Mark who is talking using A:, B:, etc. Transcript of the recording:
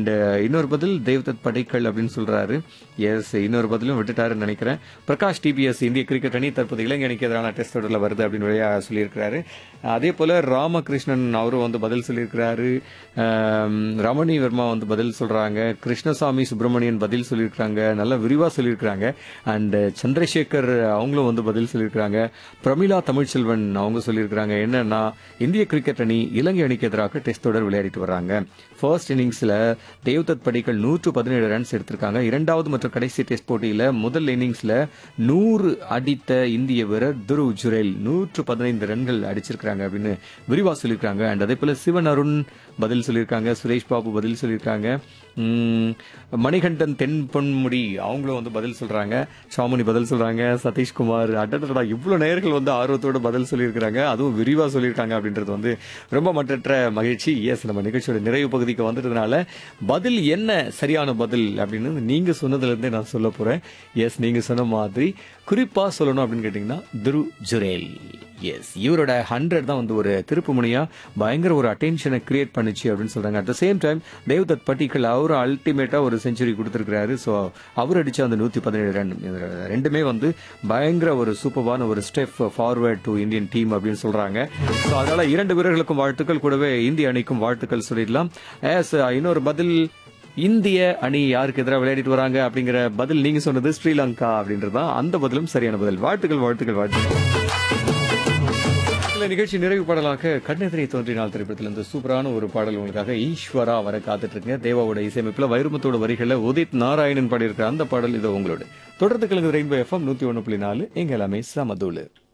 A: and இன்னொரு பதில் தேவ்தத் படைக்கல் அப்படின்னு சொல்றாரு எஸ் இன்னொரு பதிலும் விட்டுட்டாருன்னு நினைக்கிறேன் பிரகாஷ் டிபிஎஸ் இந்திய கிரிக்கெட் அணி தற்போது இலங்கை அணிக்கு எதிரான டெஸ்ட் தொடரில் வருது அப்படின்னு வழியா சொல்லியிருக்கிறாரு அதே போல ராமகிருஷ்ணன் அவரும் வந்து பதில் சொல்லியிருக்கிறாரு ஆம், ரமணி வர்மா வந்து பதில் சொல்றாங்க கிருஷ்ணசாமி சுப்பிரமணியன் பதில் சொல்லியிருக்கிறாங்க நல்லா விரிவா சொல்லியிருக்கிறாங்க அண்ட் சந்திரசேகர் அவங்களும் வந்து பதில் சொல்லியிருக்கிறாங்க பிரமிளா தமிழ்ச்செல்வன் அவங்க சொல்லியிருக்கிறாங்க என்னன்னா இந்திய கிரிக்கெட் அணி இலங்கை அணிக்கு எதிராக டெஸ்ட் தொடர் விளையாடிட்டு வர்றாங்க ஃபர்ஸ்ட் இன்னிங்ஸ்ல தேவ்தத் படிக்கல் நூற்று பதினேழு ரன்ஸ் எடுத்திருக்காங்க இரண்டாவது மற்றும் கடைசி டெஸ்ட் போட்டியில முதல் இன்னிங்ஸ்ல நூறு அடித்த இந்திய வீரர் துருவ் ஜுரேல் நூற்று பதினைந்து ரன்கள் அடிச்சிருக்காங்க அப்படின்னு விரிவா சொல்லியிருக்காங்க அண்ட் அதே போல சிவன் அருண் பதில் சொல்லியிருக்காங்க சுரேஷ் பாபு பதில் சொல்லியிருக்காங்க உம், மணிகண்டன் தென் பொன்முடி அவங்களும் வந்து பதில் சொல்றாங்க ஷாமுனி பதில் சொல்றாங்க சதீஷ்குமார் அடடா இவ்வளவு நேயர்கள் வந்து ஆர்வத்தோட பதில் சொல்லியிருக்கிறாங்க அதுவும் விரிவா சொல்லியிருக்காங்க அப்படின்றது வந்து ரொம்ப மற்றற்ற மகிழ்ச்சி எஸ் நம்ம நிகழ்ச்சியோட நிறைவு பகுதிக்கு வந்துட்டதுனால பதில் என்ன சரியான பதில் அப்படின்னு நீங்க சொன்னதுல இருந்தே நான் சொல்ல போறேன் எஸ் நீங்க சொன்ன மாதிரி குறிப்பா சொல்லணும் அப்படின்னு கேட்டீங்கன்னா துரு ஜுரேல் எஸ் இவரோட ஹண்ட்ரட் தான் வந்து ஒரு திருப்பு முனையா பயங்கர ஒரு அட்டென்ஷனை கிரியேட் பண்ணுச்சு அப்படின்னு சொல்றாங்க at the same time Devdutt Padikkal அவர் அல்டிமேட்டா ஒரு செஞ்சுரி கொடுத்துருக்காரு ஸோ அவர் அடிச்ச அந்த நூத்தி பதினேழு ரன் இது ரெண்டுமே வந்து பயங்கர ஒரு சூப்பரான ஒரு step forward to Indian team அப்படின்னு சொல்றாங்க ஸோ அதனால இரண்டு வீரர்களுக்கும் வாழ்த்துக்கள் கூடவே இந்திய அணிக்கும் வாழ்த்துக்கள் சொல்லிடலாம் எஸ் இன்னொரு பதில் இந்திய அணி யாருக்கு எதிராக விளையாடிட்டு வராங்க அப்படிங்கிற பதில் நீங்க சொன்னது ஸ்ரீலங்கா அப்படின்றது தான் அந்த பதிலும் சரியான பதில் வாழ்த்துக்கள் வாழ்த்துக்கள் வாழ்த்துக்கள் இந்த நிகழ்ச்சி நிறைவு பாடலாக கண்ணெதிரை தோன்றினால் திரைப்படத்திலிருந்து சூப்பரான ஒரு பாடல் உங்களுக்காக ஈஸ்வரா வர காத்துட்டு இருக்குங்க தேவாவோட இசையமைப்புல வைரமுத்தோட வரிகளை உதித் நாராயணன் பாடியிருக்கிற அந்த பாடல் இது உங்களோட தொடர்ந்து கிழங்கு ரெயின்போ எஃப்எம் நூத்தி ஒன்னு புள்ளி நாலு எங்க எல்லாமே சமதூளு